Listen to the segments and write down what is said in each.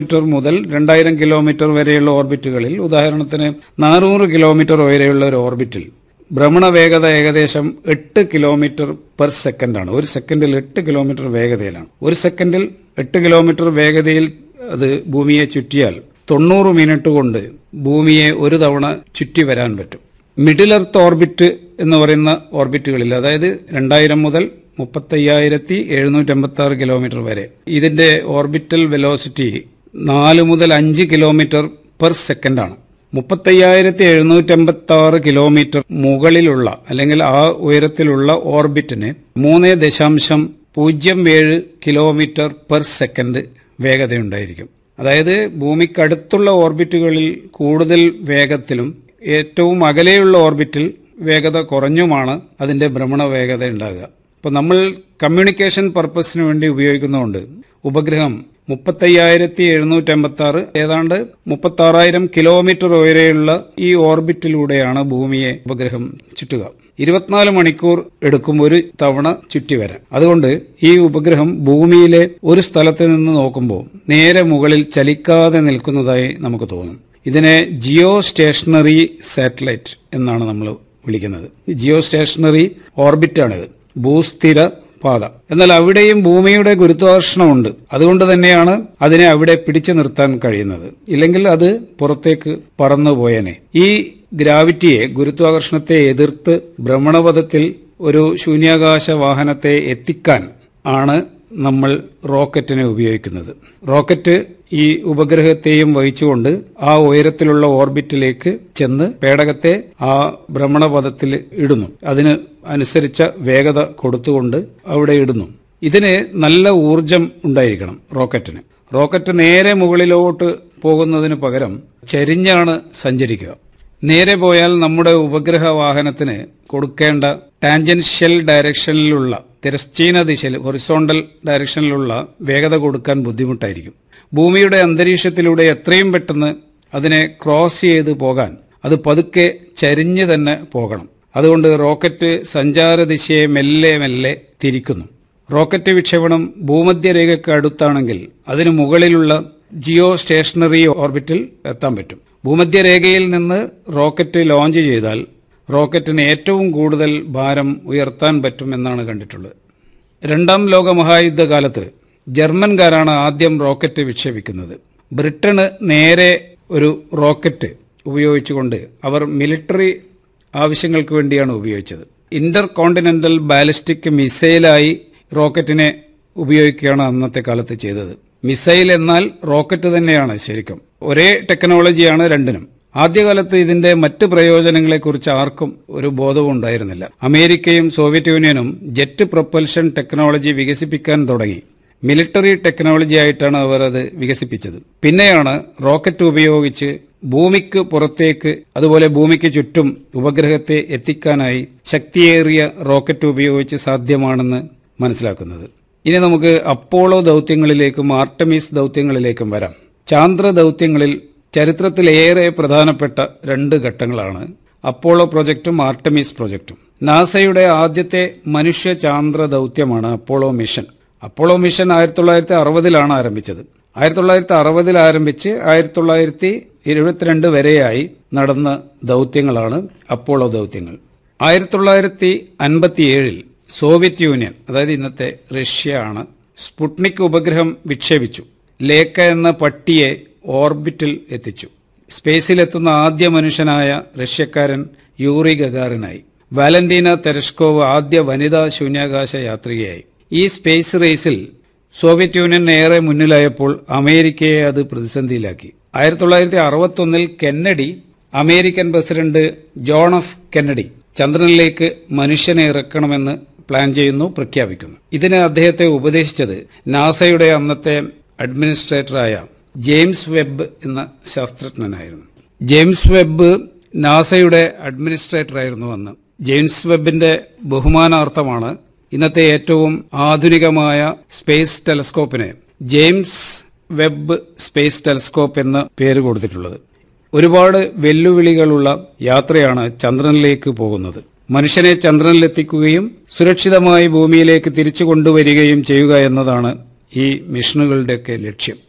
metre മുതൽ രണ്ടായിരം kilometre വരെയുള്ള ഓർബിറ്റുകളിൽ ഉദാഹരണത്തിന് നാനൂറ് കിലോമീറ്റർ വരെയുള്ള ഒരു ഓർബിറ്റിൽ ഭ്രമണ വേഗത ഏകദേശം എട്ട് കിലോമീറ്റർ പെർ സെക്കൻഡാണ് ഒരു സെക്കൻഡിൽ എട്ട് കിലോമീറ്റർ വേഗതയിലാണ് ഒരു സെക്കൻഡിൽ എട്ട് കിലോമീറ്റർ വേഗതയിൽ അത് ഭൂമിയെ ചുറ്റിയാൽ തൊണ്ണൂറ് മിനിറ്റ് കൊണ്ട് ഭൂമിയെ ഒരു തവണ ചുറ്റി വരാൻ പറ്റും മിഡിൽ എർത്ത് ഓർബിറ്റ് എന്ന് പറയുന്ന ഓർബിറ്റുകളിൽ അതായത് രണ്ടായിരം മുതൽ മുപ്പത്തയ്യായിരത്തി എഴുന്നൂറ്റി അമ്പത്തി ആറ് കിലോമീറ്റർ വരെ ഇതിന്റെ ഓർബിറ്റൽ വെലോസിറ്റി നാല് മുതൽ അഞ്ച് കിലോമീറ്റർ പെർ സെക്കൻഡാണ് മുപ്പത്തയ്യായിരത്തി എഴുന്നൂറ്റി അമ്പത്തി ആറ് കിലോമീറ്റർ മുകളിലുള്ള അല്ലെങ്കിൽ ആ ഉയരത്തിലുള്ള ഓർബിറ്റിന് മൂന്ന് ദശാംശം പൂജ്യം ഏഴ് കിലോമീറ്റർ പെർ സെക്കൻഡ് വേഗതയുണ്ടായിരിക്കും അതായത് ഭൂമിക്കടുത്തുള്ള ഓർബിറ്റുകളിൽ കൂടുതൽ വേഗത്തിലും ഏറ്റവും അകലെയുള്ള ഓർബിറ്റിൽ വേഗത കുറഞ്ഞുമാണ് അതിന്റെ ഭ്രമണ വേഗത ഉണ്ടാകുക അപ്പോൾ നമ്മൾ കമ്മ്യൂണിക്കേഷൻ പർപ്പസിന് വേണ്ടി ഉപയോഗിക്കുന്നതുകൊണ്ട് ഉപഗ്രഹം മുപ്പത്തയ്യായിരത്തി എഴുന്നൂറ്റി അമ്പത്തി ആറ് ഏതാണ്ട് മുപ്പത്തി ആറായിരം കിലോമീറ്റർ ഉയരെയുള്ള ഈ ഓർബിറ്റിലൂടെയാണ് ഭൂമിയെ ഉപഗ്രഹം ചുറ്റുക ഇരുപത്തിനാല് മണിക്കൂർ എടുക്കും ഒരു തവണ ചുറ്റി വരാൻ അതുകൊണ്ട് ഈ ഉപഗ്രഹം ഭൂമിയിലെ ഒരു സ്ഥലത്ത് നിന്ന് നോക്കുമ്പോൾ നേരെ മുകളിൽ ചലിക്കാതെ നിൽക്കുന്നതായി നമുക്ക് തോന്നും ഇതിനെ ജിയോ സ്റ്റേഷനറി സാറ്റലൈറ്റ് എന്നാണ് നമ്മൾ വിളിക്കുന്നത് ജിയോ സ്റ്റേഷനറി ഓർബിറ്റാണിത് ഭൂസ്ഥിര പാത എന്നാൽ അവിടെയും ഭൂമിയുടെ ഗുരുത്വാകർഷണമുണ്ട് അതുകൊണ്ട് തന്നെയാണ് അതിനെ അവിടെ പിടിച്ചു നിർത്താൻ കഴിയുന്നത് ഇല്ലെങ്കിൽ അത് പുറത്തേക്ക് പറന്നു പോയേനെ ഈ ഗ്രാവിറ്റിയെ ഗുരുത്വാകർഷണത്തെ എതിർത്ത് ഭ്രമണപഥത്തിൽ ഒരു ശൂന്യാകാശ വാഹനത്തെ എത്തിക്കാൻ ആണ് നമ്മൾ റോക്കറ്റിനെ ഉപയോഗിക്കുന്നത് റോക്കറ്റ് ഈ ഉപഗ്രഹത്തെയും വഹിച്ചുകൊണ്ട് ആ ഉയരത്തിലുള്ള ഓർബിറ്റിലേക്ക് ചെന്ന് പേടകത്തെ ആ ഭ്രമണപഥത്തിൽ ഇടുന്നു അതിന് അനുസരിച്ച വേഗത കൊടുത്തുകൊണ്ട് അവിടെ ഇടുന്നു ഇതിന് നല്ല ഊർജം ഉണ്ടായിരിക്കണം റോക്കറ്റിന് റോക്കറ്റ് നേരെ മുകളിലോട്ട് പോകുന്നതിന് പകരം ചരിഞ്ഞാണ് സഞ്ചരിക്കുക നേരെ പോയാൽ നമ്മുടെ ഉപഗ്രഹ വാഹനത്തിന് കൊടുക്കേണ്ട ടാൻജൻഷ്യൽ ഡയറക്ഷനിലുള്ള തിരശ്ചീന ദിശയിൽ ഹൊറിസോണ്ടൽ ഡയറക്ഷനിലുള്ള വേഗത കൊടുക്കാൻ ബുദ്ധിമുട്ടായിരിക്കും ഭൂമിയുടെ അന്തരീക്ഷത്തിലൂടെ എത്രയും പെട്ടെന്ന് അതിനെ ക്രോസ് ചെയ്ത് പോകാൻ അത് പതുക്കെ ചരിഞ്ഞ് തന്നെ പോകണം അതുകൊണ്ട് റോക്കറ്റ് സഞ്ചാര ദിശയെ മെല്ലെ മെല്ലെ തിരിക്കുന്നു റോക്കറ്റ് വിക്ഷേപണം ഭൂമധ്യരേഖയ്ക്ക് അടുത്താണെങ്കിൽ അതിന് മുകളിലുള്ള ജിയോ സ്റ്റേഷനറി ഓർബിറ്റിൽ എത്താൻ പറ്റും ഭൂമധ്യരേഖയിൽ നിന്ന് റോക്കറ്റ് ലോഞ്ച് ചെയ്താൽ റോക്കറ്റിന് ഏറ്റവും കൂടുതൽ ഭാരം ഉയർത്താൻ പറ്റും എന്നാണ് കണ്ടിട്ടുള്ളത് രണ്ടാം ലോക മഹായുദ്ധകാലത്ത് ജർമ്മൻകാരാണ് ആദ്യം റോക്കറ്റ് വിക്ഷേപിക്കുന്നത് ബ്രിട്ടന് നേരെ ഒരു റോക്കറ്റ് ഉപയോഗിച്ചുകൊണ്ട് അവർ മിലിറ്ററി ആവശ്യങ്ങൾക്ക് വേണ്ടിയാണ് ഉപയോഗിച്ചത് ഇന്റർ കോണ്ടിനെന്റൽ ബാലിസ്റ്റിക് മിസൈലായി റോക്കറ്റിനെ ഉപയോഗിക്കുകയാണ് അന്നത്തെ കാലത്ത് ചെയ്തത് മിസൈൽ എന്നാൽ റോക്കറ്റ് തന്നെയാണ് ശരിക്കും ഒരേ ടെക്നോളജിയാണ് രണ്ടിനും ആദ്യകാലത്ത് ഇതിന്റെ മറ്റ് പ്രയോജനങ്ങളെക്കുറിച്ച് ആർക്കും ഒരു ബോധവും ഉണ്ടായിരുന്നില്ല അമേരിക്കയും സോവിയറ്റ് യൂണിയനും ജെറ്റ് പ്രൊപ്പൽഷൻ ടെക്നോളജി വികസിപ്പിക്കാൻ തുടങ്ങി മിലിറ്ററി ടെക്നോളജി ആയിട്ടാണ് അവർ അത് വികസിപ്പിച്ചത് പിന്നെയാണ് റോക്കറ്റ് ഉപയോഗിച്ച് ഭൂമിക്ക് പുറത്തേക്ക് അതുപോലെ ഭൂമിക്ക് ചുറ്റും ഉപഗ്രഹത്തെ എത്തിക്കാനായി ശക്തിയേറിയ റോക്കറ്റ് ഉപയോഗിച്ച് സാധ്യമാണെന്ന് മനസ്സിലാക്കുന്നത് ഇനി നമുക്ക് അപ്പോളോ ദൗത്യങ്ങളിലേക്കും ആർട്ടമിസ് ദൗത്യങ്ങളിലേക്കും വരാം ചാന്ദ്ര ദൗത്യങ്ങളിൽ ചരിത്രത്തിലേറെ പ്രധാനപ്പെട്ട രണ്ട് ഘട്ടങ്ങളാണ് അപ്പോളോ പ്രൊജക്റ്റും ആർട്ടമിസ് പ്രൊജക്റ്റും നാസയുടെ ആദ്യത്തെ മനുഷ്യ ചാന്ദ്ര ദൗത്യമാണ് അപ്പോളോ മിഷൻ അപ്പോളോ മിഷൻ ആയിരത്തി തൊള്ളായിരത്തി അറുപതിലാണ് ആരംഭിച്ചത് ആയിരത്തി തൊള്ളായിരത്തി അറുപതിൽ ആരംഭിച്ച് ആയിരത്തി തൊള്ളായിരത്തി എഴുപത്തിരണ്ട് വരെയായി നടന്ന ദൗത്യങ്ങളാണ് അപ്പോളോ ദൗത്യങ്ങൾ ആയിരത്തി തൊള്ളായിരത്തി അൻപത്തിയേഴിൽ സോവിയറ്റ് യൂണിയൻ അതായത് ഇന്നത്തെ റഷ്യ ആണ് സ്പുട്നിക് ഉപഗ്രഹം വിക്ഷേപിച്ചു ലേക്ക എന്ന പട്ടിയെ ഓർബിറ്റിൽ എത്തിച്ചു സ്പേസിലെത്തുന്ന ആദ്യ മനുഷ്യനായ റഷ്യക്കാരൻ യൂറി ഗഗാറിനായി വാലന്റീന തെരഷ്കോവ് ആദ്യ വനിതാ ശൂന്യാകാശ യാത്രികയായി ഈ സ്പേസ് റേസിൽ സോവിയറ്റ് യൂണിയൻ ഏറെ മുന്നിലായപ്പോൾ അമേരിക്കയെ അത് പ്രതിസന്ധിയിലാക്കി ആയിരത്തി തൊള്ളായിരത്തി അറുപത്തൊന്നിൽ Kennedy American president John F Kennedy ചന്ദ്രനിലേക്ക് മനുഷ്യനെ ഇറക്കണമെന്ന് പ്ലാൻ ചെയ്യുന്നു പ്രഖ്യാപിക്കുന്നു ഇതിന് അദ്ദേഹത്തെ ഉപദേശിച്ചത് നാസയുടെ അന്നത്തെ അഡ്മിനിസ്ട്രേറ്ററായ ജെയിംസ് വെബ് എന്ന ശാസ്ത്രജ്ഞനായിരുന്നു ജെയിംസ് വെബ് നാസയുടെ അഡ്മിനിസ്ട്രേറ്റർ ആയിരുന്നു അന്ന് ജെയിംസ് വെബിന്റെ ബഹുമാനാർത്ഥമാണ് ഇന്നത്തെ ഏറ്റവും ആധുനികമായ സ്പേസ് ടെലസ്കോപ്പിന് ജെയിംസ് വെബ് സ്പേസ് ടെലസ്കോപ്പ് എന്ന പേര് കൊടുത്തിട്ടുള്ളത് ഒരുപാട് വെല്ലുവിളികളുള്ള യാത്രയാണ് ചന്ദ്രനിലേക്ക് പോകുന്നത് മനുഷ്യനെ ചന്ദ്രനിലെത്തിക്കുകയും സുരക്ഷിതമായി ഭൂമിയിലേക്ക് തിരിച്ചു കൊണ്ടുവരികയും ചെയ്യുക എന്നതാണ് ഈ മിഷനുകളുടെയൊക്കെ ലക്ഷ്യം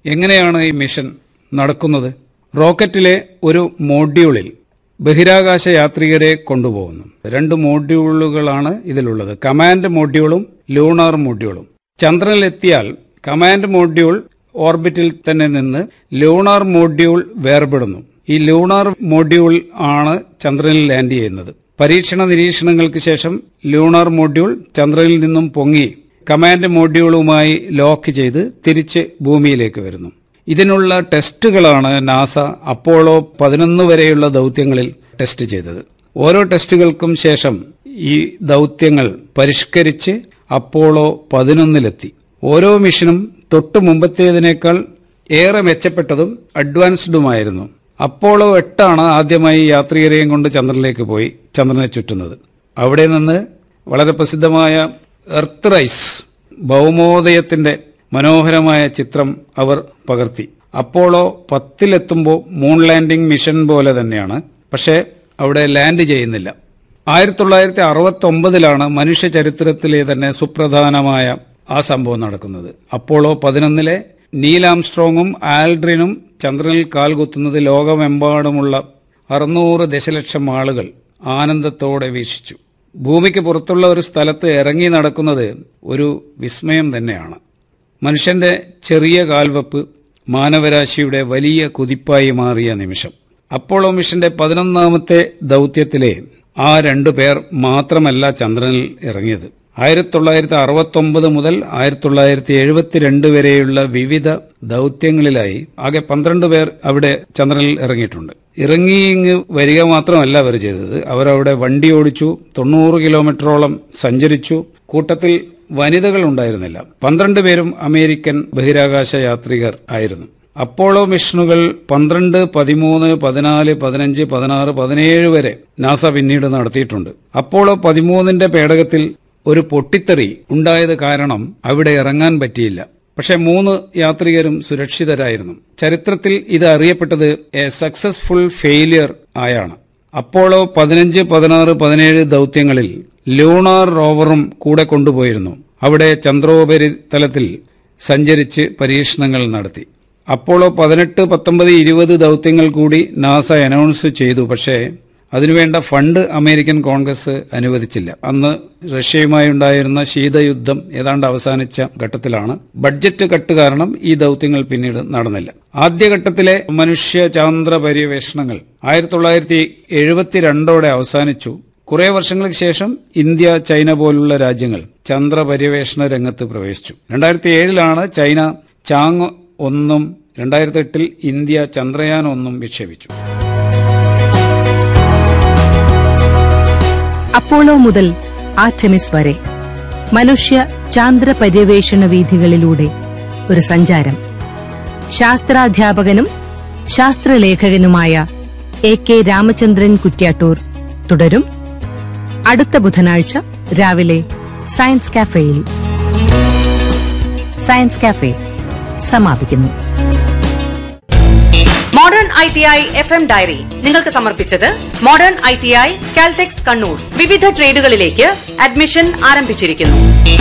എങ്ങനെയാണ് ഈ മിഷൻ നടക്കുന്നത് റോക്കറ്റിലെ ഒരു മോഡ്യൂളിൽ ബഹിരാകാശ യാത്രികരെ കൊണ്ടുപോകുന്നു രണ്ട് മോഡ്യൂളുകളാണ് ഇതിലുള്ളത് കമാൻഡ് മോഡ്യൂളും ലൂണാർ മോഡ്യൂളും ചന്ദ്രനിലെത്തിയാൽ കമാൻഡ് മോഡ്യൂൾ ഓർബിറ്റിൽ തന്നെ നിന്ന് ലൂണാർ മോഡ്യൂൾ വേർപെടുന്നു ഈ ലൂണാർ മോഡ്യൂൾ ആണ് ചന്ദ്രനിൽ ലാൻഡ് ചെയ്യുന്നത് പരീക്ഷണ നിരീക്ഷണങ്ങൾക്ക് ശേഷം ലൂണാർ മോഡ്യൂൾ ചന്ദ്രനിൽ നിന്നും പൊങ്ങി കമാൻഡ് മോഡ്യൂളുമായി ലോക്ക് ചെയ്ത് തിരിച്ച് ഭൂമിയിലേക്ക് വരുന്നു ഇതിനുള്ള ടെസ്റ്റുകളാണ് നാസ അപ്പോളോ പതിനൊന്ന് വരെയുള്ള ദൗത്യങ്ങളിൽ ടെസ്റ്റ് ചെയ്തത് ഓരോ ടെസ്റ്റുകൾക്കും ശേഷം ഈ ദൗത്യങ്ങൾ പരിഷ്കരിച്ച് അപ്പോളോ പതിനൊന്നിലെത്തി ഓരോ മിഷനും തൊട്ടു മുമ്പത്തേതിനേക്കാൾ ഏറെ മെച്ചപ്പെട്ടതും അഡ്വാൻസ്ഡുമായിരുന്നു അപ്പോളോ എട്ടാണ് ആദ്യമായി യാത്രികരെയും കൊണ്ട് ചന്ദ്രനിലേക്ക് പോയി ചന്ദ്രനെ ചുറ്റുന്നത് അവിടെ നിന്ന് വളരെ പ്രസിദ്ധമായ എർത്ത് റൈസ് ഭൗമോദയത്തിന്റെ മനോഹരമായ ചിത്രം അവർ പകർത്തി അപ്പോളോ പത്തിലെത്തുമ്പോൾ മൂൺ ലാൻഡിംഗ് മിഷൻ പോലെ തന്നെയാണ് പക്ഷേ അവിടെ ലാൻഡ് ചെയ്യുന്നില്ല ആയിരത്തി തൊള്ളായിരത്തി അറുപത്തി ഒമ്പതിലാണ് മനുഷ്യ ചരിത്രത്തിലെ തന്നെ സുപ്രധാനമായ ആ സംഭവം നടക്കുന്നത് അപ്പോളോ പതിനൊന്നിലെ നീൽ ആംസ്ട്രോങ്ങും ആൽഡ്രിനും ചന്ദ്രനിൽ കാൽകുത്തുന്നത് ലോകമെമ്പാടുമുള്ള അറുന്നൂറ് ദശലക്ഷം ആളുകൾ ആനന്ദത്തോടെ വീക്ഷിച്ചു ഭൂമിക്ക് പുറത്തുള്ള ഒരു സ്ഥലത്ത് ഇറങ്ങി നടക്കുന്നത് ഒരു വിസ്മയം തന്നെയാണ് മനുഷ്യന്റെ ചെറിയ കാൽവെപ്പ് മാനവരാശിയുടെ വലിയ കുതിപ്പായി മാറിയ നിമിഷം അപ്പോളോ മിഷന്റെ പതിനൊന്നാമത്തെ ദൗത്യത്തിലെ ആ രണ്ടു പേർ മാത്രമല്ല ചന്ദ്രനിൽ ഇറങ്ങിയത് ആയിരത്തി തൊള്ളായിരത്തി അറുപത്തി ഒമ്പത് മുതൽ ആയിരത്തി തൊള്ളായിരത്തി എഴുപത്തിരണ്ട് വരെയുള്ള വിവിധ ദൗത്യങ്ങളിലായി ആകെ പന്ത്രണ്ട് പേർ അവിടെ ചന്ദ്രനിൽ ഇറങ്ങിയിട്ടുണ്ട് ഇറങ്ങി ഇങ്ങ് വരിക മാത്രമല്ല അവർ ചെയ്തത് അവരവിടെ വണ്ടി ഓടിച്ചു തൊണ്ണൂറ് കിലോമീറ്ററോളം സഞ്ചരിച്ചു കൂട്ടത്തിൽ വനിതകൾ ഉണ്ടായിരുന്നില്ല പന്ത്രണ്ട് പേരും അമേരിക്കൻ ബഹിരാകാശ യാത്രികർ ആയിരുന്നു അപ്പോളോ മിഷനുകൾ പന്ത്രണ്ട് പതിമൂന്ന് പതിനാല് പതിനഞ്ച് പതിനാറ് പതിനേഴ് വരെ നാസ പിന്നീട് നടത്തിയിട്ടുണ്ട് അപ്പോളോ പതിമൂന്നിന്റെ പേടകത്തിൽ ഒരു പൊട്ടിത്തെറി ഉണ്ടായത് കാരണം അവിടെ ഇറങ്ങാൻ പറ്റിയില്ല പക്ഷെ മൂന്ന് യാത്രികരും സുരക്ഷിതരായിരുന്നു ചരിത്രത്തിൽ ഇത് അറിയപ്പെട്ടത് എ സക്സസ്ഫുൾ ഫെയിലിയർ ആയാണ് അപ്പോളോ പതിനഞ്ച് പതിനാറ് പതിനേഴ് ദൗത്യങ്ങളിൽ ലൂണാർ റോവറും കൂടെ കൊണ്ടുപോയിരുന്നു അവിടെ ചന്ദ്രോപരിതലത്തിൽ സഞ്ചരിച്ച് പരീക്ഷണങ്ങൾ നടത്തി അപ്പോളോ പതിനെട്ട് പത്തൊമ്പത് ഇരുപത് ദൗത്യങ്ങൾ കൂടി നാസ അനൗൺസ് ചെയ്തു പക്ഷേ അതിനുവേണ്ട ഫണ്ട് അമേരിക്കൻ കോൺഗ്രസ് അനുവദിച്ചില്ല അന്ന് റഷ്യയുമായി ഉണ്ടായിരുന്ന ശീതയുദ്ധം ഏതാണ്ട് അവസാനിച്ച ഘട്ടത്തിലാണ് ബഡ്ജറ്റ് കട്ട് കാരണം ഈ ദൗത്യങ്ങൾ പിന്നീട് നടന്നില്ല ആദ്യഘട്ടത്തിലെ മനുഷ്യ ചാന്ദ്ര പര്യവേഷണങ്ങൾ ആയിരത്തി തൊള്ളായിരത്തി എഴുപത്തിരണ്ടോടെ അവസാനിച്ചു കുറെ വർഷങ്ങൾക്ക് ശേഷം ഇന്ത്യ ചൈന പോലുള്ള രാജ്യങ്ങൾ ചന്ദ്ര പര്യവേഷണ രംഗത്ത് പ്രവേശിച്ചു രണ്ടായിരത്തി ഏഴിലാണ് ചൈന ചാങ് ഒന്നും രണ്ടായിരത്തി എട്ടിൽ ഇന്ത്യ ചന്ദ്രയാൻ ഒന്നും വിക്ഷേപിച്ചു അപ്പോളോ മുതൽ ആർടെമിസ് വരെ മനുഷ്യ ചാന്ദ്ര പര്യവേഷണ വീഥികളിലൂടെ ഒരു സഞ്ചാരം ശാസ്ത്രാധ്യാപകനും ശാസ്ത്രലേഖകനുമായ എ കെ രാമചന്ദ്രൻ കുറ്റ്യാട്ടൂർ തുടരും അടുത്ത ബുധനാഴ്ച രാവിലെ സയൻസ് കാഫേയിൽ സയൻസ് കാഫേ സമാപിക്കുന്നു modern I T I F M diary നിങ്ങൾക്ക് സമർപ്പിച്ചത് modern I T I Caltex Kannur വിവിധ ട്രേഡുകളിലേക്ക് അഡ്മിഷൻ ആരംഭിച്ചിരിക്കുന്നു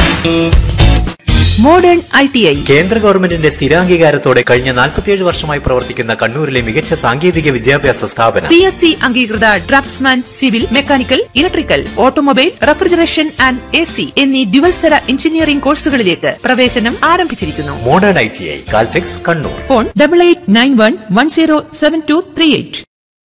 മോഡേൺ ഐ ടി ഐ കേന്ദ്ര ഗവൺമെന്റിന്റെ സ്ഥിരാംഗീകാരത്തോടെ കഴിഞ്ഞ 47 വർഷമായി പ്രവർത്തിക്കുന്ന കണ്ണൂരിലെ മികച്ച സാങ്കേതിക വിദ്യാഭ്യാസ സ്ഥാപനം പി എസ് സി അംഗീകൃത draftsman civil mechanical electrical automobile refrigeration and A C എന്നീ ഡ്യുവൽസര എഞ്ചിനീയറിംഗ് കോഴ്സുകളിലേക്ക് പ്രവേശനം ആരംഭിച്ചിരിക്കുന്നു modern I T I Caltex Kannur phone double eight nine one one zero seven two three eight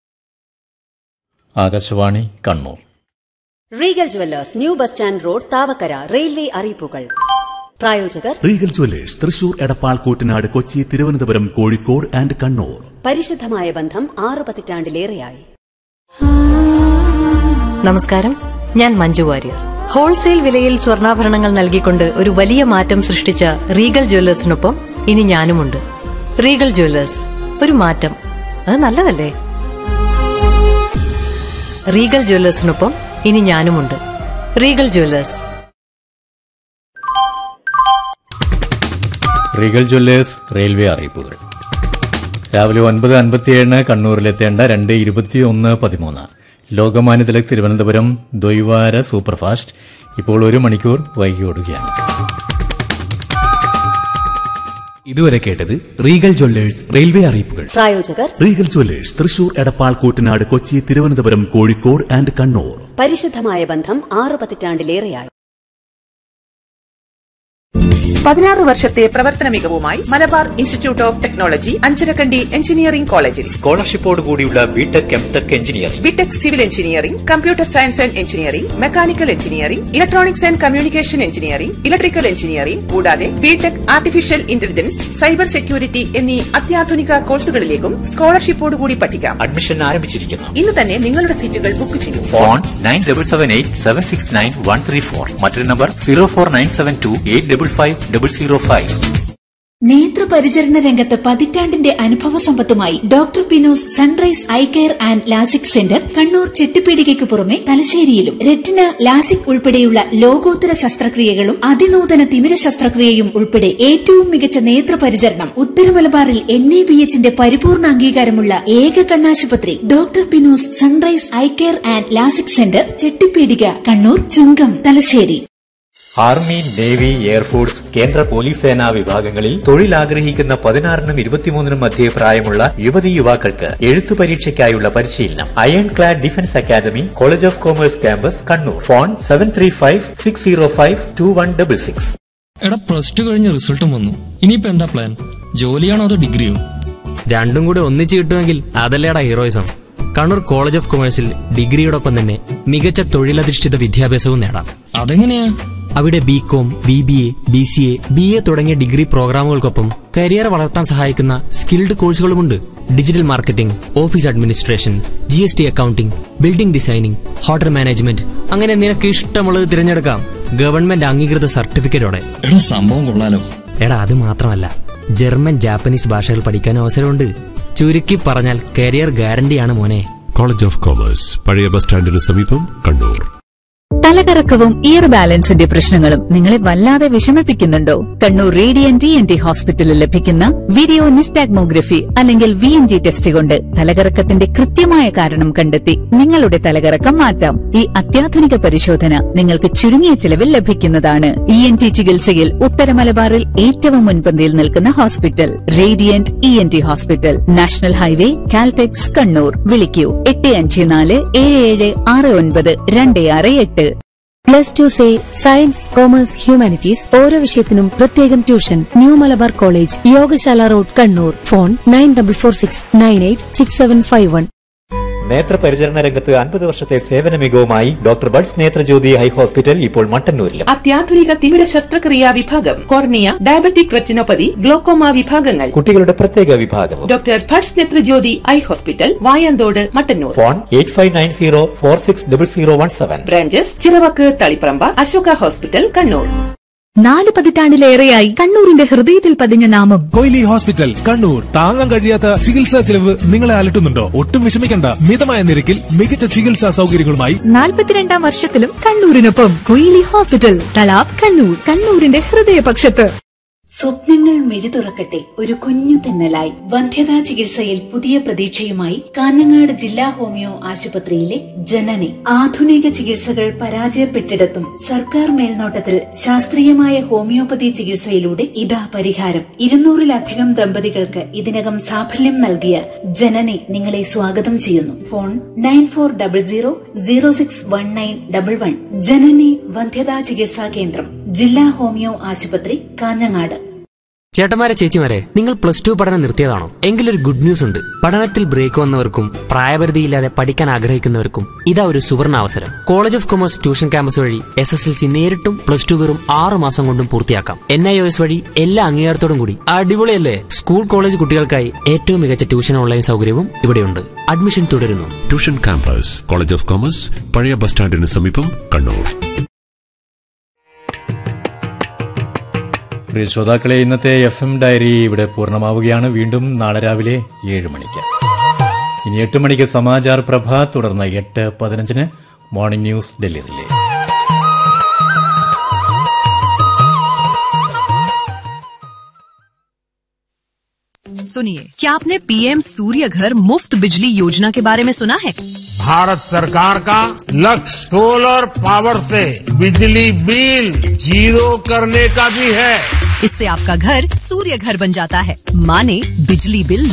Akashvani Kannur Regal Jewellers new bus stand road Thavakkara railway അറിയിപ്പുകൾ പ്രായോജകർ Regal Jewellers Thrissur Edappal Koottanad Kochi Thiruvananthapuram Kozhikode and Kannur പരിശുദ്ധമായ ബന്ധം ആറു പതിറ്റാണ്ടിലേറെയായി നമസ്കാരം ഞാൻ മഞ്ജു വാര്യർ ഹോൾസെയിൽ വിലയിൽ സ്വർണ്ണാഭരണങ്ങൾ നൽകിക്കൊണ്ട് ഒരു വലിയ മാറ്റം സൃഷ്ടിച്ച റീഗൽ ജ്വല്ലേഴ്സിനൊപ്പം ഇനി ഞാനുമുണ്ട് റീഗൽ ജ്വല്ലേഴ്സ് ഒരു മാറ്റം അത് നല്ലതല്ലേ റീഗൽ ജ്വല്ലേഴ്സിനൊപ്പം ഇനി ഞാനുമുണ്ട് Regal Jewellers Regal Jewellers railway അറിയിപ്പുകൾ രാവിലെ ഒൻപത് അൻപത്തിയേഴിന് കണ്ണൂരിലെത്തേണ്ട രണ്ട് ഇരുപത്തിയൊന്ന് പതിമൂന്ന് ലോകമാന്യ തിലക് തിരുവനന്തപുരം ദ്വൈവാര സൂപ്പർഫാസ്റ്റ് ഇപ്പോൾ ഒരു മണിക്കൂർ വൈകി ഓടുകയാണ് ഇതുവരെ കേട്ടത് റീഗൽ ജ്വല്ലേഴ്സ് റെയിൽവേ അറിയിപ്പുകൾ പ്രായോജകർ Regal Jewellers Thrissur Edappal Koottanad Kochi Thiruvananthapuram Kozhikode and Kannur പരിശുദ്ധമായ ബന്ധം ആറു പതിറ്റാണ്ടിലേറെയായി പതിനാറ് വർഷത്തെ പ്രവർത്തന മികവുമായി Malabar institute of technology Anjarakandy engineering കോളേജിൽ സ്കോളർഷിപ്പോട് കൂടിയുള്ള BTech MTech engineering BTech civil engineering computer science and engineering mechanical engineering electronics and communication engineering electrical engineering കൂടാതെ BTech artificial intelligence cyber security എന്നീ അത്യാധുനിക കോഴ്സുകളിലേക്കും സ്കോളർഷിപ്പോട് കൂടി പഠിക്കാം അഡ്മിഷൻ ആരംഭിച്ചിരിക്കുന്നു ഇന്ന് തന്നെ നിങ്ങളുടെ സീറ്റുകൾ ബുക്ക് ചെയ്യൂ phone nine double seven eight seven six nine one three four മറ്റൊരു number zero four nine seven two eight double five double zero five നേത്രപരിചരണ രംഗത്ത് പതിറ്റാണ്ടിന്റെ അനുഭവ സമ്പത്തുമായി doctor Pinos sunrise eye care and LASIK centre Kannur ചെട്ടിപ്പീടികയ്ക്ക് പുറമെ തലശ്ശേരിയിലും റെറ്റിന ലാസിക് ഉൾപ്പെടെയുള്ള ലോകോത്തര ശസ്ത്രക്രിയകളും അതിനൂതന തിമിര ശസ്ത്രക്രിയയും ഉൾപ്പെടെ ഏറ്റവും മികച്ച നേത്രപരിചരണം ഉത്തര മലബാറിൽ എൻ എ ബി എച്ചിന്റെ പരിപൂർണ അംഗീകാരമുള്ള ഏക കണ്ണാശുപത്രി doctor Pinos sunrise eye care and LASIK centre Chettipeedika Kannur Chungam Thalassery army navy air force കേന്ദ്ര പോലീസ് സേനാ വിഭാഗങ്ങളിൽ തൊഴിൽ ആഗ്രഹിക്കുന്ന പതിനാറിനും ഇരുപത്തിമൂന്നിനും മധ്യേ പ്രായമുള്ള യുവതി യുവാക്കൾക്ക് എഴുത്തു പരീക്ഷയ്ക്കായുള്ള പരിശീലനം iron clad defence academy college of commerce campus Kannur phone seven three five six zero five two one double six എടാ പ്ലസ് ടു കഴിഞ്ഞ റിസൾട്ടും വന്നു ഇനിയിപ്പോ എന്താ പ്ലാൻ ജോലിയാണോ അതോ ഡിഗ്രിയോ രണ്ടും കൂടെ ഒന്നിച്ച് കിട്ടുമെങ്കിൽ അതല്ലേടാ ഹീറോയിസം കണ്ണൂർ കോളേജ് ഓഫ് കൊമേഴ്സിൽ ഡിഗ്രിയോടൊപ്പം തന്നെ മികച്ച തൊഴിലധിഷ്ഠിത വിദ്യാഭ്യാസവും നേടാം അതെങ്ങനെയാ അവിടെ B com B B A B C A B A തുടങ്ങിയ ഡിഗ്രി പ്രോഗ്രാമുകൾക്കൊപ്പം കരിയർ വളർത്താൻ സഹായിക്കുന്ന സ്കിൽഡ് കോഴ്സുകളുമുണ്ട് digital marketing office administration G S T accounting building designing hotel management അങ്ങനെ നിനക്ക് ഇഷ്ടമുള്ളത് തിരഞ്ഞെടുക്കാം ഗവൺമെന്റ് അംഗീകൃത സർട്ടിഫിക്കറ്റോടെ എടാ സംഭവം കൊള്ളാലോ എടാ അത് മാത്രമല്ല ജർമ്മൻ ജാപ്പനീസ് ഭാഷകൾ പഠിക്കാൻ അവസരമുണ്ട് ചുരുക്കി പറഞ്ഞാൽ കരിയർ ഗ്യാരണ്ടിയാണ് മോനെ കോളേജ് ഓഫ് കോമേഴ്സ് പഴയ ബസ് സ്റ്റാൻഡിന് സമീപം കണ്ണൂർ തലകറക്കവും ഇയർ ബാലൻസിന്റെ പ്രശ്നങ്ങളും നിങ്ങളെ വല്ലാതെ വിഷമിപ്പിക്കുന്നുണ്ടോ Kannur radiant T N T ഹോസ്പിറ്റലിൽ ലഭിക്കുന്ന വീഡിയോ നിസ്റ്റാഗ്മോഗ്രഫി അല്ലെങ്കിൽ വി എൻ ജി ടെസ്റ്റ് കൊണ്ട് തലകറക്കത്തിന്റെ കൃത്യമായ കാരണം കണ്ടെത്തി നിങ്ങളുടെ തലകറക്കം മാറ്റാം ഈ അത്യാധുനിക പരിശോധന നിങ്ങൾക്ക് ചുരുങ്ങിയ ചിലവിൽ ലഭിക്കുന്നതാണ് ഇ എൻ ടി ചികിത്സയിൽ ഉത്തര മലബാറിൽ ഏറ്റവും മുൻപന്തിയിൽ നിൽക്കുന്ന hospital radiant E N T hospital national highway Caltex Kannur വിളിക്കൂ എട്ട് അഞ്ച് നാല് ഏഴ് ഏഴ് ആറ് ഒൻപത് രണ്ട് ആറ് എട്ട് plus two say science commerce humanities ഓരോ വിഷയത്തിനും പ്രത്യേകം tuition new Malabar college Yogashala road Kannur phone nine double four six nine eight six seven five one നേത്രപരിചരണ രംഗത്ത് അൻപത് വർഷത്തെ സേവന മികവുമായി doctor Bhat's Nethrajyothi eye hospital ഇപ്പോൾ മട്ടന്നൂരിലും അത്യാധുനിക തിമിര ശസ്ത്രക്രിയാ വിഭാഗം കോർണിയ ഡയബറ്റിക് റെറ്റിനോപ്പതി ഗ്ലോക്കോമ വിഭാഗങ്ങൾ കുട്ടികളുടെ പ്രത്യേക വിഭാഗവും doctor Bhat's Nethrajyothi eye hospital Vayanthode Mattannur phone eight five nine zero four six double zero one seven branches Chiravakku Thaliparamba Ashoka hospital Kannur നാല് പതിറ്റാണ്ടിലേറെയായി കണ്ണൂരിന്റെ ഹൃദയത്തിൽ പതിഞ്ഞ നാമം കൊയിലി ഹോസ്പിറ്റൽ കണ്ണൂർ താങ്ങാൻ കഴിയാത്ത ചികിത്സാ ചെലവ് നിങ്ങളെ അലട്ടുന്നുണ്ടോ ഒട്ടും വിഷമിക്കണ്ട മിതമായ നിരക്കിൽ മികച്ച ചികിത്സാ സൗകര്യങ്ങളുമായി നാൽപ്പത്തിരണ്ടാം വർഷത്തിലും കണ്ണൂരിനൊപ്പം കൊയിലി ഹോസ്പിറ്റൽ തളാബ് കണ്ണൂർ കണ്ണൂരിന്റെ ഹൃദയപക്ഷത്ത് സ്വപ്നങ്ങൾ മിഴി തുറക്കട്ടെ ഒരു കുഞ്ഞു തെന്നലായി വന്ധ്യതാ ചികിത്സയിൽ പുതിയ പ്രതീക്ഷയുമായി കാഞ്ഞങ്ങാട് ജില്ലാ ഹോമിയോ ആശുപത്രിയിലെ ജനനി ആധുനിക ചികിത്സകൾ പരാജയപ്പെട്ടിടത്തും സർക്കാർ മേൽനോട്ടത്തിൽ ശാസ്ത്രീയമായ ഹോമിയോപ്പതി ചികിത്സയിലൂടെ ഇതാ പരിഹാരം ഇരുന്നൂറിലധികം ദമ്പതികൾക്ക് ഇതിനകം സാഫല്യം നൽകിയ ജനനി നിങ്ങളെ സ്വാഗതം ചെയ്യുന്നു phone nine four double zero zero six one nine double one Janani വന്ധ്യതാ ചികിത്സാ കേന്ദ്രം ജില്ലാ ഹോമിയോ ആശുപത്രി കാഞ്ഞങ്ങാട് ചേട്ടന്മാരെ ചേച്ചിമാരെ നിങ്ങൾ പ്ലസ് ടു പഠനം നിർത്തിയതാണോ എങ്കിലൊരു ഗുഡ് ന്യൂസ് ഉണ്ട് പഠനത്തിൽ ബ്രേക്ക് വന്നവർക്കും പ്രായപരിധിയില്ലാതെ പഠിക്കാൻ ആഗ്രഹിക്കുന്നവർക്കും ഇതാ ഒരു സുവർണ അവസരം college of commerce tuition campus വഴി എസ് എസ് എൽ സി നേരിട്ടും പ്ലസ് ടു വെറും ആറ് മാസം കൊണ്ടും പൂർത്തിയാക്കാം എൻ ഐ ഒ എസ് വഴി എല്ലാ അംഗീകാരത്തോടും കൂടി അടിപൊളിയല്ലേ സ്കൂൾ കോളേജ് കുട്ടികൾക്കായി ഏറ്റവും മികച്ച ട്യൂഷൻ ഓൺലൈൻ സൗകര്യവും ഇവിടെയുണ്ട് അഡ്മിഷൻ തുടരുന്നു tuition campus college of commerce പഴയ ബസ് സ്റ്റാൻഡിന് സമീപം കണ്ണൂർ പ്രിയ ശ്രോതാക്കളെ ഇന്നത്തെ എഫ് എം ഡയറി ഇവിടെ പൂർണ്ണമാവുകയാണ് വീണ്ടും നാളെ രാവിലെ ഏഴ് മണിക്ക് ഇനി എട്ട് മണിക്ക് സമാചാർ പ്രഭ തുടർന്ന് എട്ട് പതിനഞ്ചിന് മോർണിംഗ് ന്യൂസ് ഡൽഹി റിലേ सुनिए क्या आपने पीएम सूर्य घर मुफ्त बिजली योजना के बारे में सुना है भारत सरकार का लक्ष्य सोलर पावर से बिजली बिल जीरो करने का भी है इससे आपका घर सूर्य घर बन जाता है माने बिजली बिल